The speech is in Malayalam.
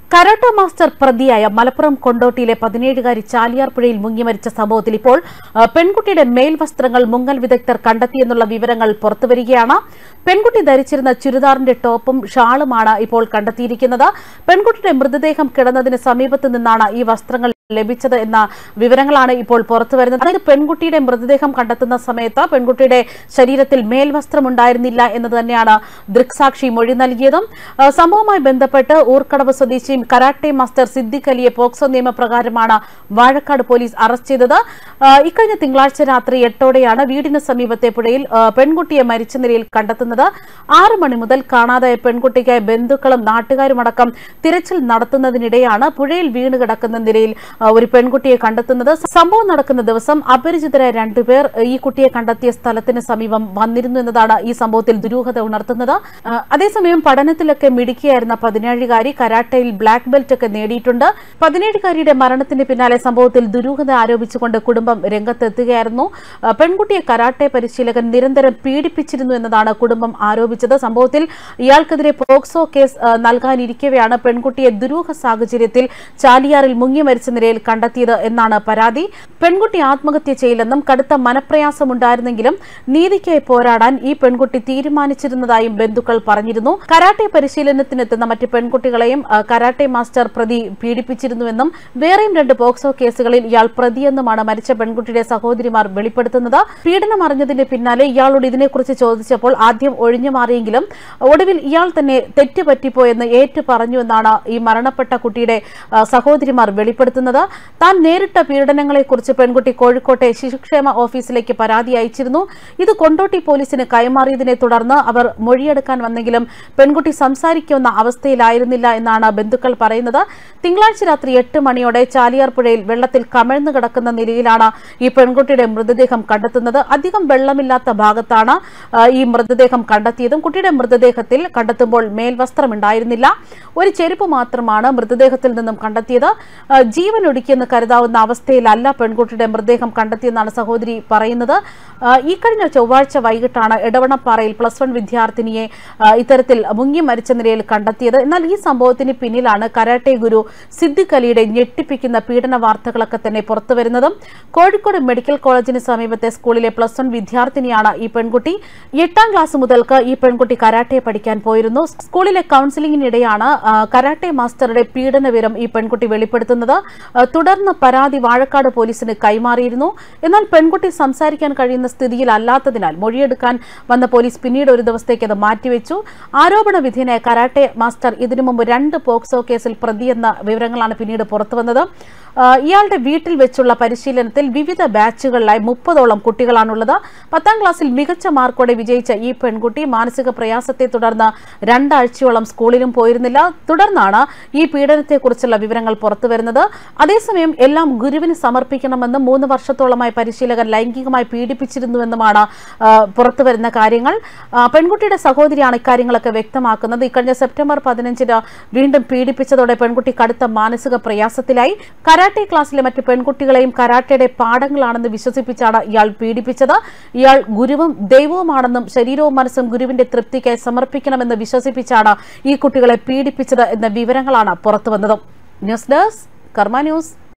കരാട്ട മാസ്റ്റർ പ്രതിയായ മലപ്പുറം കൊണ്ടോട്ടിയിലെ പതിനേഴുകാരി ചാലിയാർ പുഴയിൽ മുങ്ങി മരിച്ച സംഭവത്തിൽ ഇപ്പോൾ ആ, പെൺകുട്ടിയുടെ മേൽവസ്ത്രങ്ങൾ മുങ്ങൽ വിദഗ്ധർ കണ്ടെത്തിയെന്നുള്ള വിവരങ്ങൾ പുറത്തുവരികയാണ് പെൺകുട്ടി ധരിച്ചിരുന്ന ചുരിദാറിന്റെ ടോപ്പും ഷാളുമാണ് ഇപ്പോൾ കണ്ടെത്തിയിരിക്കുന്നത് പെൺകുട്ടിയുടെ മൃതദേഹം കിടന്നതിന് സമീപത്ത് നിന്നാണ് ഈ വസ്ത്രങ്ങൾ ലഭിച്ചത് എന്ന വിവരങ്ങളാണ് ഇപ്പോൾ പുറത്തു വരുന്നത് അതായത് പെൺകുട്ടിയുടെ മൃതദേഹം കണ്ടെത്തുന്ന സമയത്ത് പെൺകുട്ടിയുടെ ശരീരത്തിൽ മേൽവസ്ത്രം ഉണ്ടായിരുന്നില്ല എന്ന് തന്നെയാണ് ദൃക്സാക്ഷി മൊഴി നൽകിയതും ആ, സംഭവവുമായി ബന്ധപ്പെട്ട് ഊർക്കടവ് സ്വദേശിയും കരാട്ടെ മാസ്റ്റർ സിദ്ദിഖ് അലിയെ പോക്സോ നിയമപ്രകാരമാണ് വാഴക്കാട് പോലീസ് അറസ്റ്റ് ചെയ്തത് ആ, ഇക്കഴിഞ്ഞ തിങ്കളാഴ്ച രാത്രി എട്ടോടെയാണ് വീടിന് സമീപത്തെ പുഴയിൽ ആ, പെൺകുട്ടിയെ മരിച്ച നിലയിൽ കണ്ടെത്തുന്നത് ആറ് മണി മുതൽ കാണാതായ പെൺകുട്ടിക്കായി ബന്ധുക്കളും നാട്ടുകാരുമടക്കം തിരച്ചിൽ നടത്തുന്നതിനിടെയാണ് പുഴയിൽ വീണ് കിടക്കുന്ന നിലയിൽ ആ, ഒരു പെൺകുട്ടിയെ കണ്ടെത്തുന്നത് സംഭവം നടക്കുന്ന ദിവസം അപരിചിതരായ രണ്ടുപേർ ഈ കുട്ടിയെ കണ്ടെത്തിയ സ്ഥലത്തിന് സമീപം വന്നിരുന്നു എന്നതാണ് ഈ സംഭവത്തിൽ ദുരൂഹത ഉണർത്തുന്നത് ആ, അതേസമയം പഠനത്തിലൊക്കെ മിടുക്കിയായിരുന്ന പതിനേഴുകാരി കരാട്ടയിൽ ബ്ലാക്ക് ബെൽറ്റ് ഒക്കെ നേടിയിട്ടുണ്ട് പതിനേഴുകാരിയുടെ മരണത്തിന് പിന്നാലെ സംഭവത്തിൽ ദുരൂഹത ആരോപിച്ചുകൊണ്ട് കുടുംബം രംഗത്തെത്തുകയായിരുന്നു ആ, പെൺകുട്ടിയെ കരാട്ടെ പരിശീലകൻ നിരന്തരം പീഡിപ്പിച്ചിരുന്നു എന്നതാണ് കുടുംബം ആരോപിച്ചത് സംഭവത്തിൽ ഇയാൾക്കെതിരെ പോക്സോ കേസ് ആ, നൽകാനിരിക്കവെയാണ് പെൺകുട്ടിയെ ദുരൂഹ സാഹചര്യത്തിൽ ചാലിയാറിൽ മുങ്ങി മരിച്ച നിലയിൽ കണ്ടെത്തിയത് എന്നാണ് പരാതി പെൺകുട്ടി ആത്മഹത്യ ചെയ്യില്ലെന്നും കടുത്ത മനപ്രയാസമുണ്ടായിരുന്നെങ്കിലും നീതിക്കായി പോരാടാൻ ഈ പെൺകുട്ടി തീരുമാനിച്ചിരുന്നതായും ബന്ധുക്കൾ പറഞ്ഞിരുന്നു കരാട്ടെ പരിശീലനത്തിനെത്തുന്ന മറ്റ് പെൺകുട്ടികളെയും ആ, കരാട്ടെ മാസ്റ്റർ പ്രതി പീഡിപ്പിച്ചിരുന്നുവെന്നും വേറെയും രണ്ട് പോക്സോ കേസുകളിൽ ഇയാൾ പ്രതിയെന്നുമാണ് മരിച്ച പെൺകുട്ടിയുടെ സഹോദരിമാർ വെളിപ്പെടുത്തുന്നത് പീഡനം അറിഞ്ഞതിന്റെ പിന്നാലെ ഇയാളോട് ഇതിനെക്കുറിച്ച് ചോദിച്ചപ്പോൾ ആദ്യം ഒഴിഞ്ഞു മാറിയെങ്കിലും ഒടുവിൽ ഇയാൾ തന്നെ തെറ്റ് പറ്റിപ്പോയെന്ന് ഏറ്റു പറഞ്ഞുവെന്നാണ് ഈ മരണപ്പെട്ട കുട്ടിയുടെ ആ, സഹോദരിമാർ വെളിപ്പെടുത്തുന്നത് താൻ നേരിട്ട പീഡനങ്ങളെക്കുറിച്ച് പെൺകുട്ടി കോഴിക്കോട്ടെ ശിശുക്ഷേമ ഓഫീസിലേക്ക് പരാതി അയച്ചിരുന്നു ഇത് കൊണ്ടോട്ടി പോലീസിന് കൈമാറിയതിനെ തുടർന്ന് അവർ മൊഴിയെടുക്കാൻ വന്നെങ്കിലും പെൺകുട്ടി സംസാരിക്കുന്ന അവസ്ഥയിലായിരുന്നില്ല എന്നാണ് ബന്ധുക്കൾ പറയുന്നത് തിങ്കളാഴ്ച രാത്രി എട്ട് മണിയോടെ ചാലിയാർ പുഴയിൽ വെള്ളത്തിൽ കമിഴ്ന്നു കിടക്കുന്ന നിലയിലാണ് ഈ പെൺകുട്ടിയുടെ മൃതദേഹം കണ്ടെത്തുന്നത് അധികം വെള്ളമില്ലാത്ത ഭാഗത്താണ് ആ, ഈ മൃതദേഹം കണ്ടെത്തിയതും കുട്ടിയുടെ മൃതദേഹത്തിൽ കണ്ടെത്തുമ്പോൾ മേൽവസ്ത്രം ഉണ്ടായിരുന്നില്ല ഒരു ചെരുപ്പ് മാത്രമാണ് മൃതദേഹത്തിൽ നിന്നും കണ്ടെത്തിയത് ആ, ജീവൻ ഒടുക്കിയെന്ന് കരുതാവുന്ന അവസ്ഥയിലല്ല പെൺകുട്ടിയുടെ മൃതദേഹം കണ്ടെത്തിയെന്നാണ് സഹോദരി പറയുന്നത് ആ, ഈ കഴിഞ്ഞ ചൊവ്വാഴ്ച വൈകിട്ടാണ് എടവണപ്പാറയിൽ പ്ലസ് വൺ വിദ്യാർത്ഥിനിയെ ആ, ഇത്തരത്തിൽ മുങ്ങി മരിച്ച നിലയിൽ കണ്ടെത്തിയത് എന്നാൽ ഈ സംഭവത്തിന് പിന്നിലാണ് കരാട്ടെ ഗുരു സിദ്ദിഖ് അലിയുടെ ഞെട്ടിപ്പിക്കുന്ന പീഡന വാർത്തകളൊക്കെ തന്നെ പുറത്തുവരുന്നതും കോഴിക്കോട് മെഡിക്കൽ കോളേജിന് സമീപത്തെ സ്കൂളിലെ പ്ലസ് വൺ വിദ്യാർത്ഥിനിയാണ് ഈ പെൺകുട്ടി എട്ടാം ക്ലാസ് മുതൽക്ക് ഈ പെൺകുട്ടി കരാട്ടെ പഠിക്കാൻ പോയിരുന്നു സ്കൂളിലെ കൌൺസിലിംഗിനിടെയാണ് ആ, കരാട്ടെ മാസ്റ്ററുടെ പീഡന വിവരം ഈ പെൺകുട്ടി വെളിപ്പെടുത്തുന്നത് ആ, തുടർന്ന് പരാതി വാഴക്കാട് പോലീസിന് കൈമാറിയിരുന്നു എന്നാൽ പെൺകുട്ടി സംസാരിക്കാൻ കഴിയുന്ന സ്ഥിതിയിലല്ലാത്തതിനാൽ മൊഴിയെടുക്കാൻ വന്ന പോലീസ് പിന്നീട് ഒരു ദിവസത്തേക്ക് അത് മാറ്റിവെച്ചു ആരോപണ വിധേയനായ കരാട്ടെ മാസ്റ്റർ ഇതിനു മുമ്പ് രണ്ട് പോക്സോ കേസിൽ പ്രതിയെന്ന വിവരങ്ങളാണ് പിന്നീട് പുറത്തുവന്നത് ആ, ഇയാളുടെ വീട്ടിൽ വെച്ചുള്ള പരിശീലനത്തിൽ വിവിധ ബാച്ചുകളിലായി മുപ്പതോളം കുട്ടികളാണുള്ളത് പത്താം ക്ലാസ്സിൽ മികച്ച മാർക്കോടെ വിജയിച്ച ഈ പെൺകുട്ടി മാനസിക പ്രയാസത്തെ തുടർന്ന് രണ്ടാഴ്ചയോളം സ്കൂളിലും പോയിരുന്നില്ല തുടർന്നാണ് ഈ പീഡനത്തെക്കുറിച്ചുള്ള വിവരങ്ങൾ പുറത്തുവരുന്നത് അതേസമയം എല്ലാം ഗുരുവിന് സമർപ്പിക്കണമെന്നും മൂന്ന് വർഷത്തോളമായി പരിശീലകൻ ലൈംഗികമായി പീഡിപ്പിച്ചിരുന്നുവെന്നുമാണ് ആ, പുറത്തുവരുന്ന കാര്യങ്ങൾ ആ, പെൺകുട്ടിയുടെ സഹോദരിയാണ് ഇക്കാര്യങ്ങളൊക്കെ വ്യക്തമാക്കുന്നത് ഇക്കഴിഞ്ഞ സെപ്റ്റംബർ പതിനഞ്ചിന് വീണ്ടും പീഡിപ്പിച്ചതോടെ പെൺകുട്ടി കടുത്ത മാനസിക പ്രയാസത്തിലായി കരാട്ടെ ക്ലാസ്സിലെ മറ്റ് പെൺകുട്ടികളെയും കരാട്ടയുടെ പാഠങ്ങളാണെന്ന് വിശ്വസിപ്പിച്ചാണ് ഇയാൾ പീഡിപ്പിച്ചത് ഇയാൾ ഗുരുവും ദൈവവുമാണെന്നും ശരീരവും മനസ്സും ഗുരുവിന്റെ തൃപ്തിക്കായി സമർപ്പിക്കണമെന്ന് വിശ്വസിപ്പിച്ചാണ് ഈ കുട്ടികളെ പീഡിപ്പിച്ചത് എന്ന വിവരങ്ങളാണ് പുറത്തുവന്നത് ന്യൂസ് ഡെസ്ക് കർമ്മ ന്യൂസ്